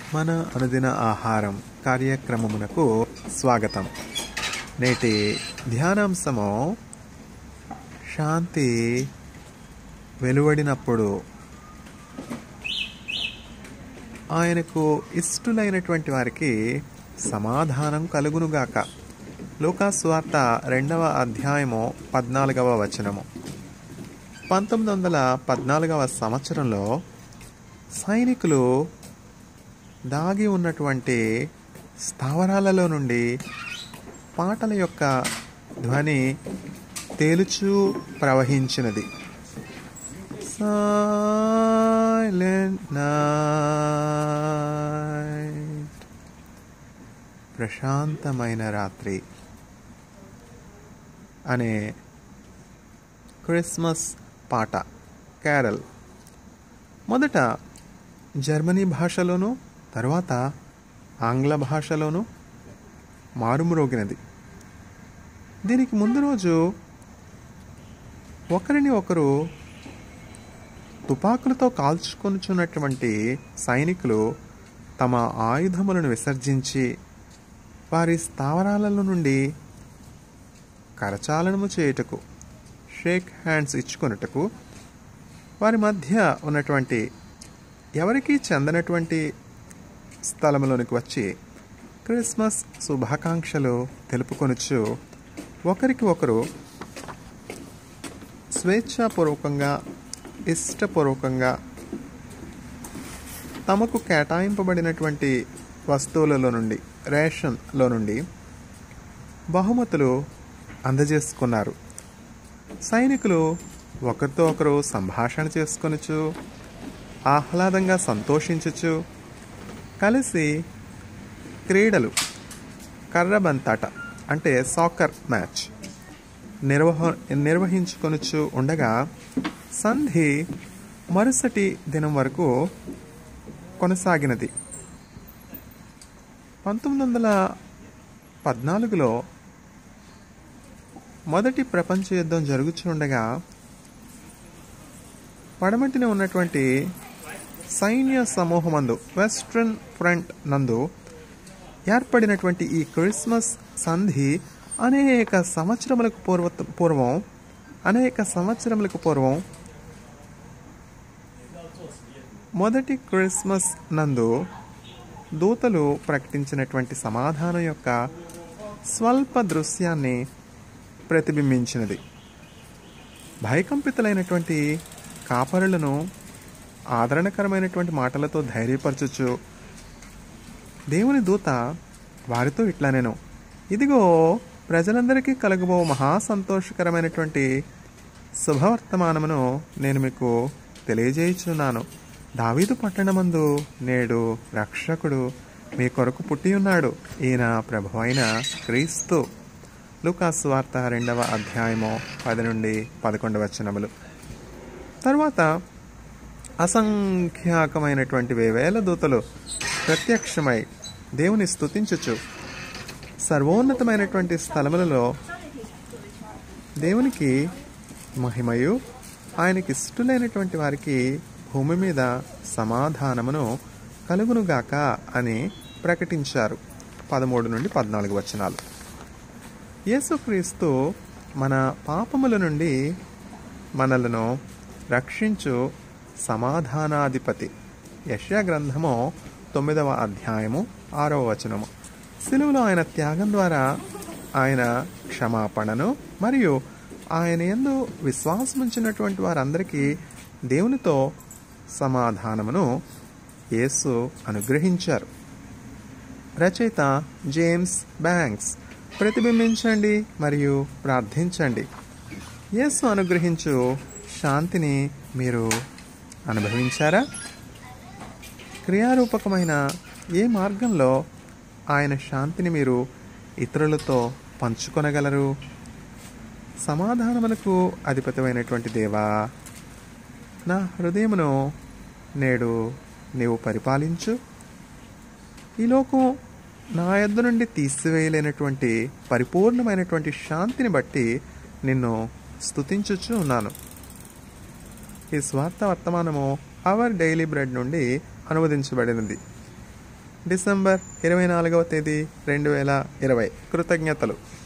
మన అనుదిన ఆహారం కార్యక్రమమునకు స్వాగతం నేటి ధ్యానాంశము శాంతి వెలువడినప్పుడు ఆయనకు ఇష్టులైనటువంటి వారికి సమాధానం కలుగునుగాక లోకాస్వార్త రెండవ అధ్యాయము పద్నాలుగవ వచనము పంతొమ్మిది వందల పద్నాలుగవ సంవత్సరంలో సైనికులు దాగి ఉన్నటువంటి స్థావరాలలో నుండి పాటల యొక్క ధ్వని తేలుచూ ప్రవహించినది సైలెంట్ నైట్ ప్రశాంతమైన రాత్రి అనే క్రిస్మస్ పాట క్యారల్ మొదట జర్మనీ భాషలోను తర్వాత ఆంగ్ల భాషలోను మారుమ్రోగినది దీనికి ముందు రోజు ఒకరిని ఒకరు తుపాకులతో కాల్చుకొనుచున్నటువంటి సైనికులు తమ ఆయుధములను విసర్జించి వారి స్థావరాలలో నుండి కరచాలనము చేయుటకు షేక్ హ్యాండ్స్ ఇచ్చుకొనుటకు వారి మధ్య ఉన్నటువంటి ఎవరికీ చెందనటువంటి స్థలంలోనికి వచ్చి క్రిస్మస్ శుభాకాంక్షలు తెలుపుకొనుచు ఒకరికి ఒకరు స్వేచ్ఛాపూర్వకంగా ఇష్టపూర్వకంగా తమకు కేటాయింపబడినటువంటి వస్తువులలో నుండి రేషన్లో నుండి బహుమతులు అందజేసుకున్నారు సైనికులు ఒకరితో ఒకరు సంభాషణ చేసుకొనుచు ఆహ్లాదంగా సంతోషించుచు కలిసి క్రీడలు కర్రబంతాట అంటే సాకర్ మ్యాచ్ నిర్వహ నిర్వహించుకొనుచు ఉండగా సంధి మరుసటి దినం వరకు కొనసాగినది పంతొమ్మిది వందల పద్నాలుగులో మొదటి ప్రపంచ యుద్ధం జరుగుతుండగా పడమటిన ఉన్నటువంటి సైన్య సమూహమందు వెస్ట్రన్ ఫ్రంట్ నందు ఏర్పడినటువంటి ఈ క్రిస్మస్ సంధి అనేక సంవత్సరములకు పూర్వ పూర్వం అనేక సంవత్సరములకు పూర్వం మొదటి క్రిస్మస్ నందు దూతలు ప్రకటించినటువంటి సమాధానం యొక్క స్వల్ప దృశ్యాన్ని ప్రతిబింబించినది భయకంపితులైనటువంటి కాపరులను ఆదరణకరమైనటువంటి మాటలతో ధైర్యపరచుచు దేవుని దూత వారితో ఇట్లా నేను ఇదిగో ప్రజలందరికీ కలుగుబో మహా సంతోషకరమైనటువంటి శుభవర్తమానమును నేను మీకు తెలియజేయుచున్నాను దావీదు పట్టణమందు నేడు రక్షకుడు మీ కొరకు పుట్టి ఉన్నాడు ఈయన ప్రభు అయిన క్రీస్తు లూకాసు వార్త రెండవ అధ్యాయము పది నుండి పదకొండు వచనములు తరువాత అసంఖ్యాకమైనటువంటి వేవేల దూతలు ప్రత్యక్షమై దేవుని స్తుతించుచు సర్వోన్నతమైనటువంటి స్థలములలో దేవునికి మహిమయు ఆయనకి ఇష్టలైనటువంటి వారికి భూమి మీద సమాధానమును కలుగునుగాక అని ప్రకటించారు పదమూడు నుండి పద్నాలుగు వచనాలు యేసుక్రీస్తు మన పాపముల నుండి మనలను రక్షించు సమాధానాధిపతి యష్యా గ్రంథము తొమ్మిదవ అధ్యాయము ఆరవ వచనము సిలువలో ఆయన త్యాగం ద్వారా ఆయన క్షమాపణను మరియు ఆయన ఎందు విశ్వాసముంచినటువంటి వారందరికీ దేవునితో సమాధానమును యేసు అనుగ్రహించారు రచయిత జేమ్స్ బ్యాంక్స్ ప్రతిబింబించండి మరియు ప్రార్థించండి యేసు అనుగ్రహించు శాంతిని మీరు అనుభవించారా క్రియారూపకమైన ఏ మార్గంలో ఆయన శాంతిని మీరు ఇతరులతో పంచుకొనగలరు సమాధానములకు అధిపతమైనటువంటి దేవా నా హృదయమును నేడు నీవు పరిపాలించు ఈ లోకం నా యొద్ద నుండి తీసివేయలేనటువంటి పరిపూర్ణమైనటువంటి శాంతిని బట్టి నిన్ను స్తుతించుచు ఉన్నాను ఈ స్వార్థ వర్తమానము అవర్ డైలీ బ్రెడ్ నుండి అనువదించబడినది డిసెంబర్ ఇరవై నాలుగవ తేదీ రెండు వేల ఇరవై కృతజ్ఞతలు